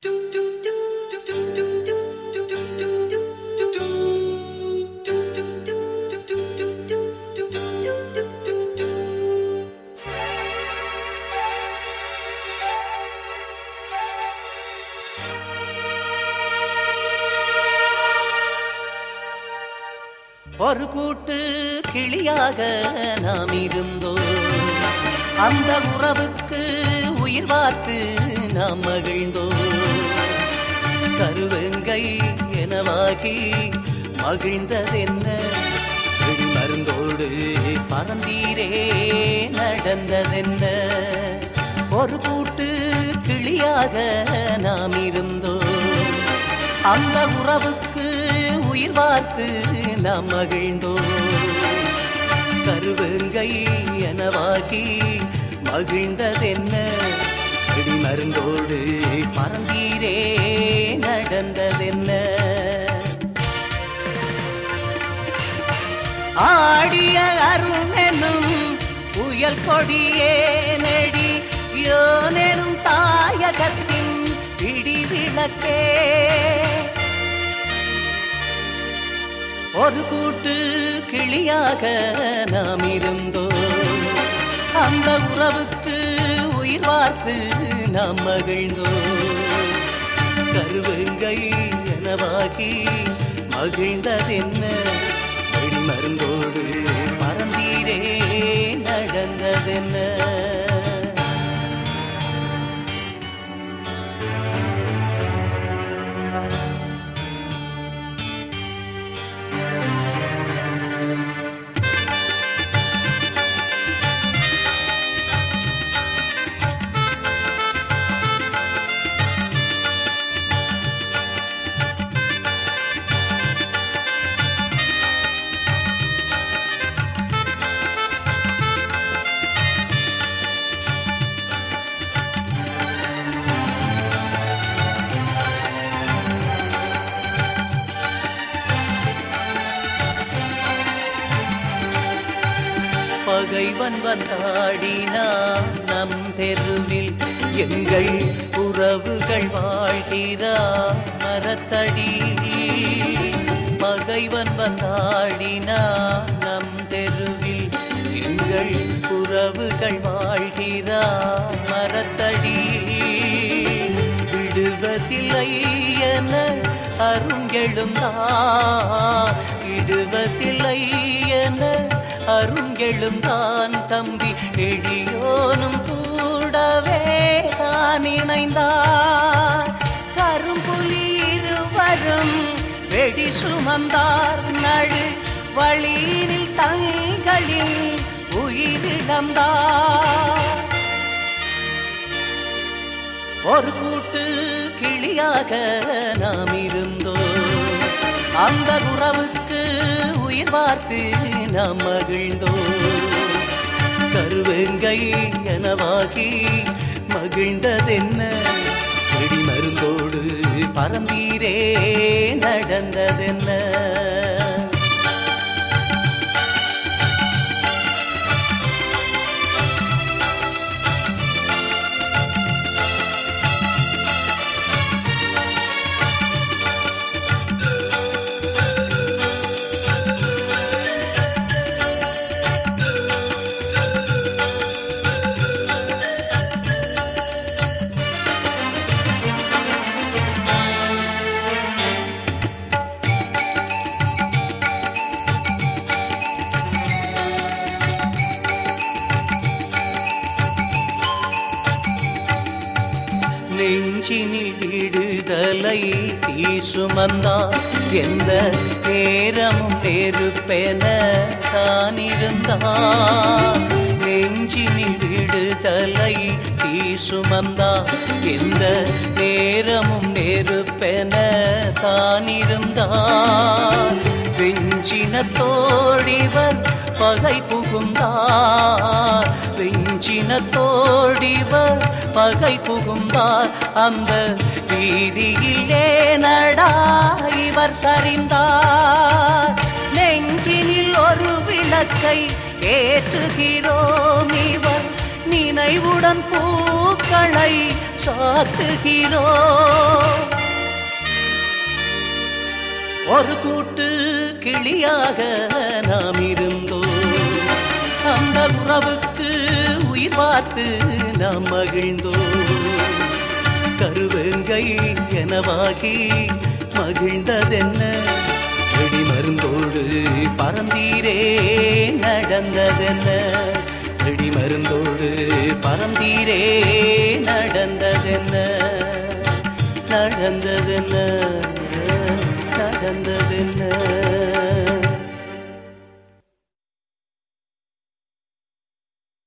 ஒரு கூட்டு கிளியாக நாம் இருந்தோம் அந்த உறவுக்கு உயிர் பார்த்து நாம் மகிழ்ந்தோம் கருவங்கை எனவாகி மகிழ்ந்ததென்ன வெடி மருந்தோடு பறந்தீரே நடந்ததென்ன ஒரு கூட்டு கிளியாக நாம் இருந்தோம் அந்த உறவுக்கு உயிர் பார்த்து நாம் மகிழ்ந்தோம் கருவங்கை எனவாகி மகிழ்ந்ததென்ன இடி மருந்தோடு பறந்தீரே நடந்ததென்ன ஆடிய அருணெனும் புயல் கொடியே நெடி யோனெனும் தாயகத்தின் பிடி விளக்கே ஒரு கூட்டு கிளியாக நாம் இருந்தோம் அந்த உறவுக்கு உயிர் வார்த்து நாம் மகிழ்ந்தோம் கருவங்கை எனவாகி மகிழ்ந்ததென்ன வெடி மருந்தோடு பறந்தீரே நடந்ததென்ன பகைவன் வந்தாடினான் நம் தெருவில் எங்கள் உறவுகள் வாழ்கிறா மரத்தடி பகைவன் வந்தாடினான் நம் தெருவில் எங்கள் உறவுகள் வாழ்கிறா மரத்தடி விடுவதில்லை என அருங்கெழும் தான் விடுவதில்லை என அருங்கெழும் தான் தம்பி எளியோனும் கூடவே தான் இணைந்தார் கரும்புலி இருவரும் வெடி சுமந்தார் நடு வழியினில் தங்களின் உயிரிழந்தார் ஒரு கூட்டு கிளியாக நாம் இருந்தோம் அந்த உறவுக்கு உயிர் பார்த்து நாம் மகிழ்ந்தோம் கருவங்கை எனவாகி மகிழ்ந்ததென்ன வெடி மருந்தோடு பரந்தீரே நடந்ததென்ன நெஞ்சினில் விடுதலை தீசுமந்தான் எந்த நேரமும் நெருப்பென தான் இருந்தான் நெஞ்சினில் விடுதலை தீசுமந்தான் எந்த நேரமும் நெருப்பென தான் இருந்தான் வெஞ்சினத்தோடிவர் பகை புகுந்தார் வெஞ்சினத்தோடிவர் பகை புகுந்தார் அந்த வீதியிலே நடா இவர் சரிந்தார் நெஞ்சினில் ஒரு விளக்கை ஏற்றுகிறோம் இவர் நினைவுடன் பூக்களை சாத்துகிறோம் ஒரு கூட்டு கிளியாக நாம் இருந்தோம் அந்த உறவுக்கு உயிர் பார்த்து நாம் மகிழ்ந்தோம் கருவேங்கை எனவாகி மகிழ்ந்ததென்ன வெடி மருந்தோடு பறந்தீரே நடந்ததென்ன வெடி மருந்தோடு பறந்தீரே நடந்ததென்ன நடந்ததென்ன நடந்ததென்ன